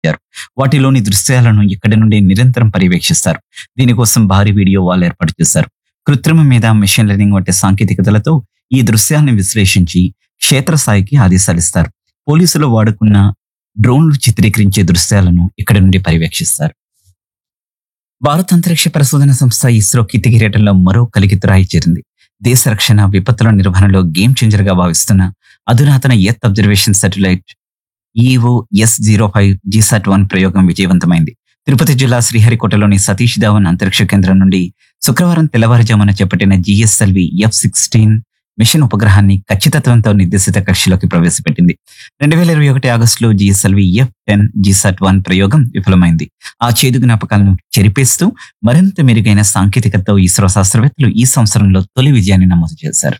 చేశారు వాటిలోని దృశ్యాలను ఇక్కడి నుండి నిరంతరం పర్యవేక్షిస్తారు దీనికోసం భారీ వీడియో వాల్ ఏర్పాటు చేశారు కృత్రిమ మీద మెషిన్ లెర్నింగ్ వంటి సాంకేతికతలతో ఈ దృశ్యాలను విశ్లేషించి క్షేత్రస్థాయికి ఆదేశాలిస్తారు పోలీసులు వాడుకున్న డ్రోన్లు చిత్రీకరించే దృశ్యాలను ఇక్కడి నుండి పర్యవేక్షిస్తారు భారత అంతరిక్ష పరిశోధన సంస్థ ఇస్రో కితికిరీటంలో మరో కలికితురాయి చేరింది దేశ రక్షణ విపత్తుల నిర్వహణలో గేమ్ చేంజర్ గా భావిస్తున్న అధునాతన earth observation satellite EO S zero five GSAT one ప్రయోగం విజయవంతమైంది తిరుపతి జిల్లా శ్రీహరికోటలోని సతీష్ ధావన్ అంతరిక్ష కేంద్రం నుండి శుక్రవారం తెల్లవారుజామున చేపట్టిన జిఎస్ఎల్వి ఎఫ్ సిక్స్టీన్ మిషన్ ఉపగ్రహాన్ని ఖచ్చితత్వంతో నిర్దేశిత కక్షలోకి ప్రవేశపెట్టింది రెండు వేల ఇరవై ఒకటి ఆగస్టులో GSLV F ten GSAT one ప్రయోగం విఫలమైంది ఆ చేదు జ్ఞాపకాలను చెరిపేస్తూ మరింత మెరుగైన సాంకేతికతతో ఇస్రో శాస్త్రవేత్తలు ఈ సంవత్సరంలో తొలి విజయాన్ని నమోదు చేశారు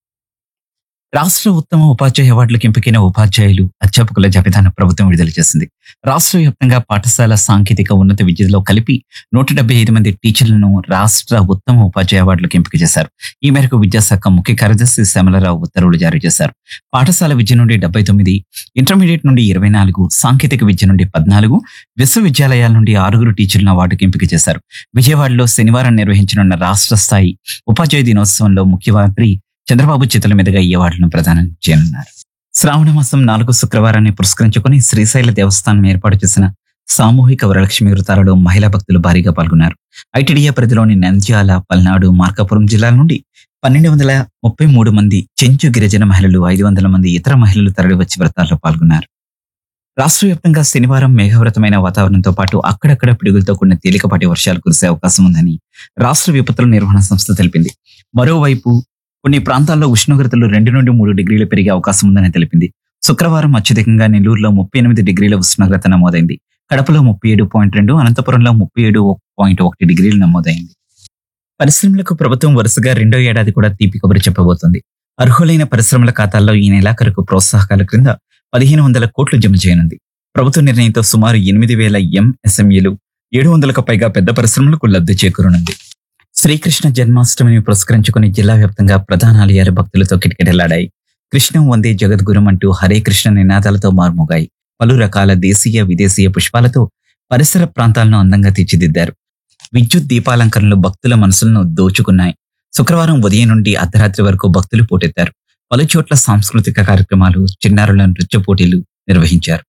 రాష్ట్ర ఉత్తమ ఉపాధ్యాయ అవార్డులకు ఎంపికైన ఉపాధ్యాయులు అధ్యాపకుల జాబితాను ప్రభుత్వం విడుదల చేసింది రాష్ట్ర వ్యాప్తంగా పాఠశాల సాంకేతిక ఉన్నత విద్యలో కలిపి నూట డెబ్బై ఐదు మంది టీచర్లను రాష్ట్ర ఉత్తమ ఉపాధ్యాయ అవార్డులకు ఎంపిక చేశారు ఈ మేరకు విద్యాశాఖ ముఖ్య కార్యదర్శి శ్యామలరావు ఉత్తర్వులు జారీ చేశారు పాఠశాల విద్య నుండి డెబ్బై తొమ్మిది ఇంటర్మీడియట్ నుండి ఇరవై నాలుగు సాంకేతిక విద్య నుండి పద్నాలుగు విశ్వవిద్యాలయాల నుండి ఆరుగురు టీచర్లను అవార్డుకు ఎంపిక చేశారు విజయవాడలో శనివారం నిర్వహించనున్న రాష్ట్ర స్థాయి ఉపాధ్యాయ దినోత్సవంలో ముఖ్యమంత్రి చంద్రబాబు చేతుల మీదుగా ఈ అవార్డును ప్రదానం చేయనున్నారు శ్రావణ మాసం నాలుగు శుక్రవారాన్ని పురస్కరించుకుని శ్రీశైల దేవస్థానం ఏర్పాటు చేసిన సామూహిక వరలక్ష్మి వృతాలలో మహిళా భక్తులు భారీగా పాల్గొన్నారు ఐటీడీఏ పరిధిలోని నంద్యాల పల్నాడు మార్కాపురం జిల్లాల నుండి పన్నెండు వందల ముప్పై మూడు మంది చెంచు గిరిజన మహిళలు ఐదు వందల మంది ఇతర మహిళలు తరలివచ్చి వ్రతాల్లో పాల్గొన్నారు రాష్ట్ర వ్యాప్తంగా శనివారం మేఘవ్రతమైన వాతావరణంతో పాటు అక్కడక్కడ పిడుగులతో కూడిన తేలికపాటి వర్షాలు కురిసే అవకాశం ఉందని రాష్ట్ర విపత్తుల నిర్వహణ సంస్థ తెలిపింది మరోవైపు కొన్ని ప్రాంతాల్లో ఉష్ణోగ్రతలు రెండు నుండి మూడు డిగ్రీలు పెరిగే అవకాశం ఉందని తెలిపింది శుక్రవారం అత్యధికంగా నెల్లూరులో ముప్పై ఎనిమిది డిగ్రీల ఉష్ణోగ్రత నమోదైంది కడపలో ముప్పై ఏడు పాయింట్ రెండు అనంతపురంలో ముప్పై ఏడు పాయింట్ ఒకటి డిగ్రీలు నమోదైంది పరిశ్రమలకు ప్రభుత్వం వరుసగా రెండో ఏడాది కూడా తీపి కబురు చెప్పబోతోంది అర్హులైన పరిశ్రమల ఖాతాల్లో ఈ నెలాఖరుకు ప్రోత్సాహకాల క్రింద పదిహేను వందల కోట్లు జమ చేయనుంది ప్రభుత్వ నిర్ణయంతో సుమారు ఎనిమిది వేల ఎంఎస్ఎంఈలు ఏడు వందలకు పైగా పెద్ద పరిశ్రమలకు లబ్ధి చేకూరనుంది శ్రీకృష్ణ జన్మాష్టమిని పురస్కరించుకుని జిల్లా వ్యాప్తంగా ప్రధాన ఆలయాలు భక్తులతో కిటకిటలాడాయి కృష్ణం వందే జగద్గురం అంటూ హరే కృష్ణ నినాదాలతో మార్మోగాయి పలు రకాల దేశీయ విదేశీయ పుష్పాలతో పరిసర ప్రాంతాలను అందంగా తీర్చిదిద్దారు విద్యుత్ దీపాలంకరణలు భక్తుల మనసులను దోచుకున్నాయి శుక్రవారం ఉదయం నుండి అర్ధరాత్రి వరకు భక్తులు పోటెత్తారు పలు చోట్ల సాంస్కృతిక కార్యక్రమాలు చిన్నారుల నృత్య పోటీలు నిర్వహించారు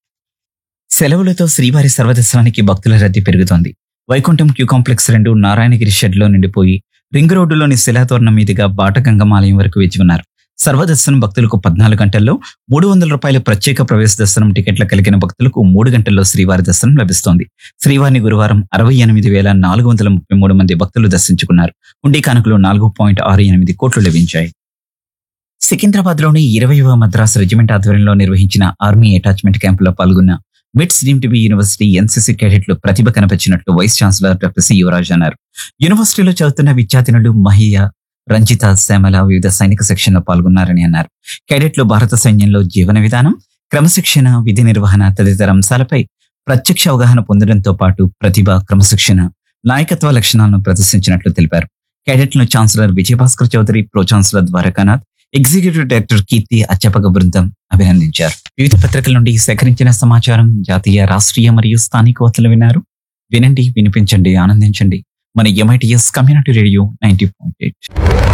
సెలవులతో శ్రీవారి సర్వదర్శనానికి భక్తుల రద్దీ పెరుగుతోంది వైకుంఠం క్యూ కాంప్లెక్స్ రెండు నారాయణగిరి షెడ్ లో నిండిపోయి రింగ్ రోడ్డులోని శిలాతోరణం మీదుగా బాటగంగమాలయం వరకు వేచి ఉన్నారు సర్వదర్శనం భక్తులకు పద్నాలుగు గంటల్లో మూడు వందల రూపాయల ప్రత్యేక ప్రవేశ దర్శనం టికెట్ల కలిగిన భక్తులకు మూడు గంటల్లో శ్రీవారి దర్శనం లభిస్తోంది శ్రీవారిని గురువారం అరవై ఎనిమిది వేల నాలుగు వందల ముప్పై మూడు మంది భక్తులు దర్శించుకున్నారు ఉండి కానుకలు నాలుగు పాయింట్ ఆరు ఎనిమిది కోట్లు లభించాయి సికింద్రాబాద్ లోని ఇరవైవ మద్రాసు రెజిమెంట్ ఆధ్వర్యంలో నిర్వహించిన ఆర్మీ అటాచ్మెంట్ క్యాంపులో పాల్గొన్న MITS deemed to be university NCC క్యాడెట్లు ప్రతిభ కనపరిచినట్లు vice chancellor doctor C Yuvaraj అన్నారు యూనివర్సిటీలో చదువుతున్న విద్యార్థినులు మహియ రంజిత శ్యామల వివిధ సైనిక శిక్షణలో పాల్గొన్నారని అన్నారు క్యాడెట్లు భారత సైన్యంలో జీవన విధానం క్రమశిక్షణ విధి నిర్వహణ తదితర అంశాలపై ప్రత్యక్ష అవగాహన పొందడంతో పాటు ప్రతిభ క్రమశిక్షణ నాయకత్వ లక్షణాలను ప్రదర్శించినట్లు తెలిపారు క్యాడెట్లను chancellor Vijayabhaskar Chowdary pro chancellor Dwarakanath executive director Keerthi అధ్యాపక బృందం అభినందించారు వివిధ పత్రికల నుండి సేకరించిన సమాచారం జాతీయ రాష్ట్రీయ మరియు స్థానిక వార్తలు విన్నారు వినండి వినిపించండి ఆనందించండి మన MITS community radio ninety point eight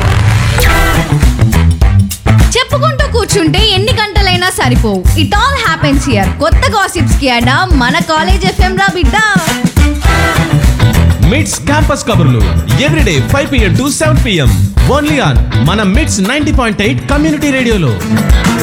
చెప్పుకుంటూ కూర్చుంటే ఎన్ని గంటలైనా సరిపోవు ఇట్ ఆల్ హ్యాపెన్స్ హియర్ కొత్త గాసిప్స్ కి అడా మన కాలేజ్ ఎఫ్ఎం రా బిడ్డ మిడ్స్ క్యాంపస్ కబుర్లు everyday five PM to seven PM only on మన MITS ninety point eight community రేడియోలో